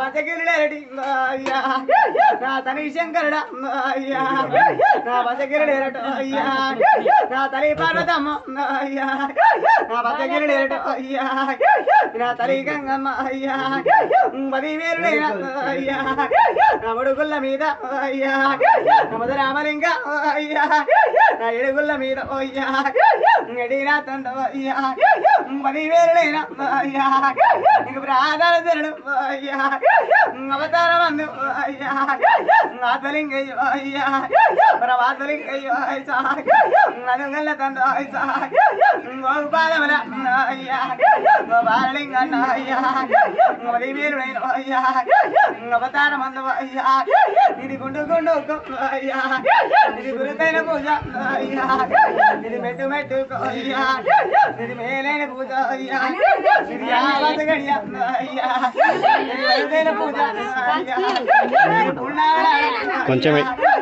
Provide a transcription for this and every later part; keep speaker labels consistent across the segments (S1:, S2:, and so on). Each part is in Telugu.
S1: బసగిరిడేరటి అయ్యా నా తని శంకరుడ అయ్యా నా బసగిరిడేరట అయ్యా నా తల్లి పార్వతమ్మ అయ్యా నా బసగిరిడేరట అయ్యా నా తల్లి గంగమ్మ అయ్యా పదివేలు అయ్యా నా ముడుగుళ్ళ మీద అయ్యా నా మధు రామలింగ అయ్యా నా ఎడుగుళ్ళ మీద అయ్యా ఎడినా తండ అయ్యా పదివేలుడైనా అయ్యా నీకు ప్రాధాన్యత తినడు అయ్యా అవతారం అందు అయ్యా వాతలింగయ్యో అయ్యా ప్రవాతలింగయ్యో అయ్యా అనుగల్ల తండ అయ్యా గోపాలమల అయ్యా గోపాలలింగన్న అయ్యా పదివేలుడైన అయ్యా అవతారం అందు అయ్యా ఇది గుండు గుండు అయ్యా ఇది గురుతైన పూజ అయ్యా ఇది మెట్టు మెట్టు అయ్యా ఇది మేలైన పూజ అయ్యా ఇది యావత్ గడియ అయ్యా ఇది గురుతైన పూజ అయ్యా ఇది పుణ్యాల
S2: కొంచెమే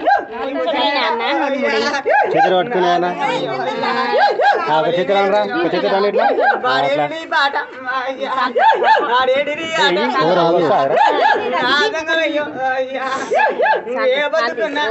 S2: చేతులు పట్టుకునే అన్న ఆ, ఒక చేతి రానరా ఒక చేతి రాని ఇట్లా ఆ, అట్లా
S1: వాడేడి బాట అయ్యా వాడేడి ఆట
S2: ఎవరు రాదు సార్
S1: నాదంగమయ్యో అయ్యా ఏ బతుకున్నా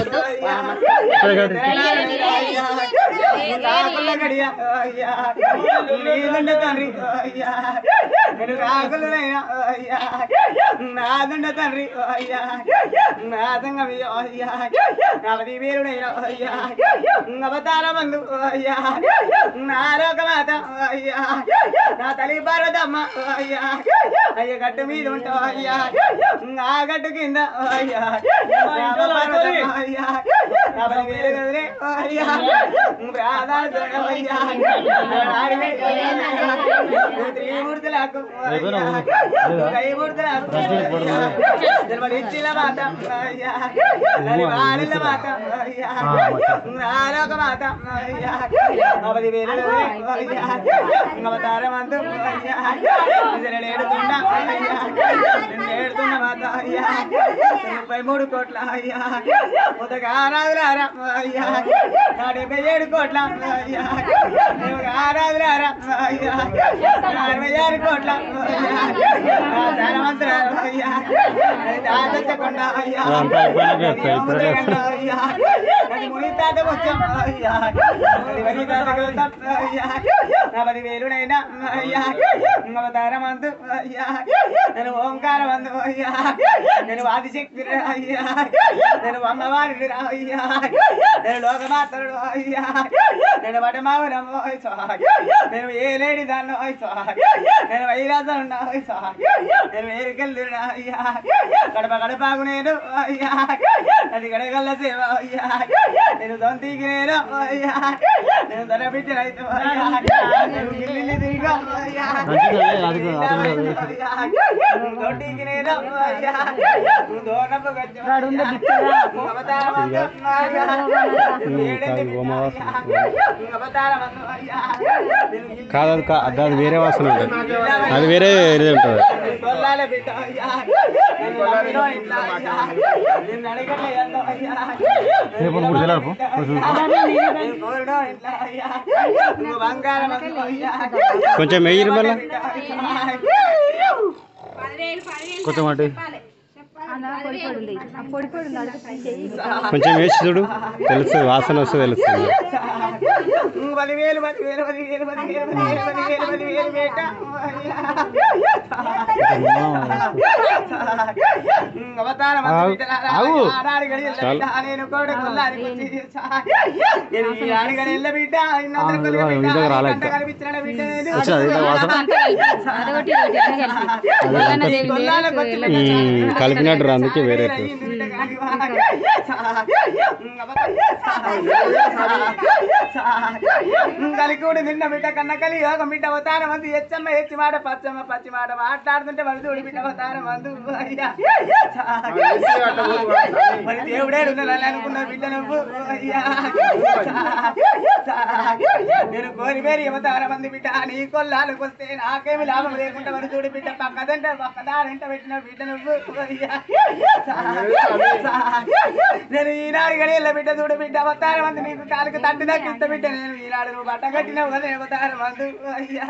S1: అయ్యా రాకుల గడియ అయ్యా నీదుండ తండ్రి అయ్యా నేను రాకులనైనా అయ్యా నాదుండ తండ్రి అయ్యా నాదంగమయ్యో అయ్యా నవది వీరుడైన అయ్యా అవతార బంధు అయ్యా నా లోకమాత అయ్యా నా తల్లి భారతమ్మ అయ్యా అయ్య గట్టు మీద ఉంటావు అయ్యా ఆ గట్టు కింద అయ్యా నా భారతమ్మ అయ్యా నా బలి వేలు కదలే అయ్యా ప్రాధాన్య చూడవు అయ్యా నాడివే త్రిమూర్తులకు అయ్యా కైమూర్తులకు జన్మనిచ్చిన మాత అయ్యా నలి వాడిల మాత అయ్యా నాలోక మాత అయ్యా అవది వేలు అయ్యా అవతారమందు అయ్యా ఏడుతున్నా అయ్యా ఏడుతున్న మాత అయ్యా ముప్పై మూడు కోట్ల అయ్యా ముద్దగా ఆరాధులారా అయ్యా నా డెబ్బై ఏడు కోట్ల అయ్యా ఆరాధులారా అయ్యా అరవై ఆరు కోట్ల అయ్యా ధనవంతురాలు అయ్యా దాచకొండ అయ్యా
S2: అదంతా అయిపోయినాక వస్తాయి, ఇప్పుడే వస్తాయి.
S1: అయ్యా అది ముని తాత వచ్చాం అయ్యా అది వరి తాత గౌతమ్ అయ్యా నా పది వేలునైనా అయ్యా అవతారమందు అయ్యా నేను ఓంకారమందు అయ్యా నేను ఆదిశక్తి అయ్యా నేను అమ్మవారి అయ్యా నేను లోకమాతరుడు అయ్యా నేను వటమావరం నేను ఏ లేడి దాన్ని నేను వైరాజను నేను వేరుకెళ్ళి అయ్యా గడప గడపకు నేను అయ్యా అది గడగల్ల సేవ అయ్యా నేను దొంతికి నేను అయ్యా నేను ధర పెట్టిన రైతు అయ్యా నేను గిల్లి తిరిగా అయ్యా దొడ్డికి నేను అయ్యా దోనపు
S2: కాదు అది కా- అది అది వేరే వాసన ఉంటుంది అది వేరే ఇది ఉంటుంది
S1: కొల్లాల బిడ్డ అయ్యా నేను నమ్మినో ఇట్లా అయ్యా నిన్ను అడగట్లే ఎంతో అయ్యా
S2: రేపు మూడు తెల్లారు
S1: నేను కోరడో ఇట్లా అయ్యా నువ్వు బంగారం అందుకో అయ్యా
S2: కొంచెం వెయ్యి మళ్ళా కొంచెం అటు కొంచెం వేసి చూడు తెలుస్తుంది వాసన వస్తే తెలుస్తుంది
S1: పదివేలు పదివేలు పదివేలు పదివేలు పదివేలు పదివేలు పదివేలు బేట అవతారం
S2: ఆగు, ఆగు. చాలు.
S1: నేను కూడా కొల్లారి నేను ఈ ఆడిగడి ఎల్ల బిడ్డ ఇన్నొందల
S2: ఆ,
S1: కొలువు బిడ్డ,
S2: ఇంతకు రాలే
S1: ఈ గంట
S2: ఇంకా.
S1: కనిపించిన బిడ్డ నేను.
S2: వచ్చింది ఇంత వాసన ఉమ్, కలిపినట్టు రా, అందుకే వేరే అవుతుంది.
S1: కలికూడి నిన్న బిడ్డ కన్న కలి యోగం బిడ్డ అవతారం మంది ఎచ్చమ్మ ఎచ్చి మాట పచ్చమ్మ పచ్చి మాట మాట్లాడుతుంటే వాళ్ళు చూడి బిడ్డ అవతారం మందు అయ్యా మరి దేవుడే ఉండాలని అనుకున్న బిడ్డ నువ్వు అయ్యా నేను కోరి వేరి అవతారం మంది బిడ్డ నీ కొల్లాలకు వస్తే నాకేమి లాభం లేకుండా మరి చూడి బిడ్డ పక్కదంటే పక్కదారంట పెట్టిన బిడ్డ నువ్వు అయ్యా నేను ఈనాడు గడియల బిడ్డ చూడ బిడ్డ అవతారం మంది నీకు కాలుకు తట్టు దక్కిస్త బిడ్డ నేను ఈనాడు నువ్వు బట్ట కట్టినావు కదా అవతారం మందు అయ్యా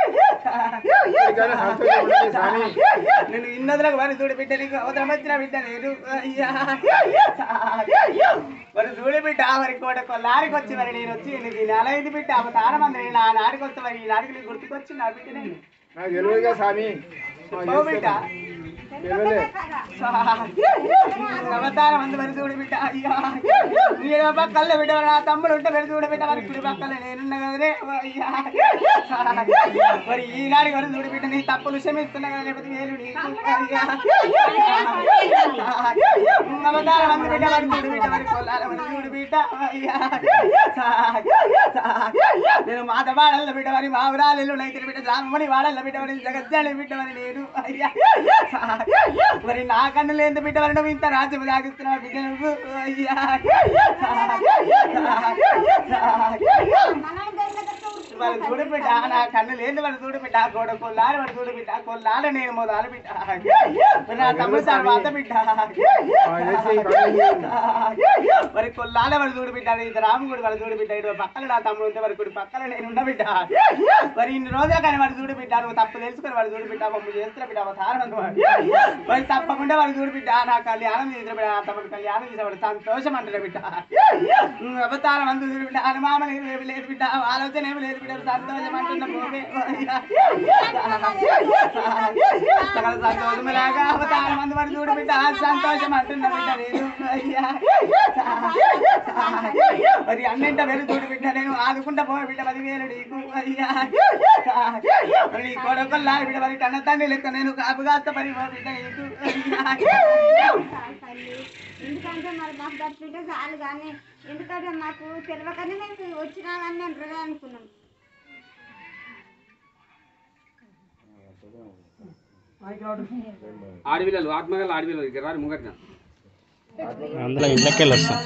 S1: నేను ఇన్నదులకు మరి చూడు బిడ్డ నీకు అవతరం వచ్చిన బిడ్డ నేను అయ్యా మరి చూడు బిడ్డ మరి కోట కొల్లారికి వచ్చి మరి నేను వచ్చి నీకు ఈ నెల ఇది బిడ్డ అవతారం మంది నేను ఆ నాడికి వస్తే మరి ఈ నాడికి నీకు గుర్తుకొచ్చి నా బిడ్డ నేను
S3: నాకు తెలియదుగా స్వామి
S1: ఓ బిడ్డ
S3: తెలియలే
S1: అవతారం అందు మరి చూడు బిడ్డ అయ్యా నేను పక్కల బిడ్డ మరి నా తమ్ముడు ఉంటే మరి చూడు బిడ్డ మరి కుడి పక్కల నేనున్నా కదరే అయ్యా మరి ఈనాడు మరి చూడు బిడ్డ నీ తప్పులు క్షమిస్తున్నా కదా లేకపోతే నేను నీకు అయ్యా అవతారం అందు బిడ్డ మరి చూడు బిడ్డ మరి కొల్లాల మరి చూడు బిడ్డ అయ్యా నేను మాత వాడల్ల బిడ్డ మరి మా ఊరాలు నైతిని బిడ్డ జామని వాడల్ల బిడ్డ మరి జగజ్జాలి బిడ్డ మరి నేను అయ్యా మరి నా కన్ను లేని బిడ్డ మరి నువ్వు ఇంత రాజ్యం దాగిస్తున్నావు బిడ్డ నువ్వు అయ్యా మరి చూడు బిడ్డ నా కన్ను లేని మరి చూడు బిడ్డ గోడ కొల్లాలి మరి చూడు బిడ్డ కొల్లాల నేను మొదలు బిడ్డ మరి నా తమ్ముడు తర్వాత బిడ్డ మరి కొల్లాల మరి చూడు బిడ్డ ఇది రాముడు మరి చూడు బిడ్డ ఇటు పక్కన నా తమ్ముడు ఉంటే మరి కుడి పక్కన నేను ఉన్న బిడ్డ మరి ఇన్ని రోజులు కానీ మరి చూడు బిడ్డ నువ్వు తప్పు తెలుసుకొని మరి చూడు బిడ్డ మమ్మల్ని చేస్తున్న బిడ్డ అవతారం అనుకోవాలి మరి తప్పకుండా మరి చూడు బిడ్డ నా కళ్యాణం చేసిన బిడ్డ నా తమ్ముడు కళ్యాణం చేసిన బిడ్డ సంతోషం అంటారు బిడ్డ ఉమ్, అవతారం అందు చూడు బిడ్డ అనుమానం ఏమి లేదు బిడ్డ ఆలోచన ఏమి లేదు బిడ్డ సంతోషం అంటున్న భూమి సకల సంతోషములాగా అవతారం అందు మరి చూడు బిడ్డ సంతోషం అంటున్న బిడ్డ నేను అయ్యా మరి అన్నింట వెలు చూడు బిడ్డ నేను ఆదుకుంటా పో బిడ్డ పది వేలు నీకు అయ్యా మరి నీ కొడుకుల్లా బిడ్డ మరి కన్న తండ్రి లెక్క నేను కాపు కాస్త పరి పో బిడ్డ నీకు అయ్యా
S4: ఎందుకంటే మరి మాకు తప్పింటే చాలు కానీ ఎందుకంటే మాకు తెలియకనే మేము వచ్చినా కానీ మేము రుణం అనుకున్నాం
S5: ఆడపిల్లలు ఆత్మగల ఆడపిల్లలు ఇక్కడ రాని ముంగట్న
S2: అందులో ఇళ్ళకి వెళ్ళి వస్తాం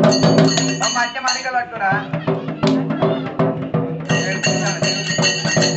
S1: మంచి మనికలు పట్టుకురా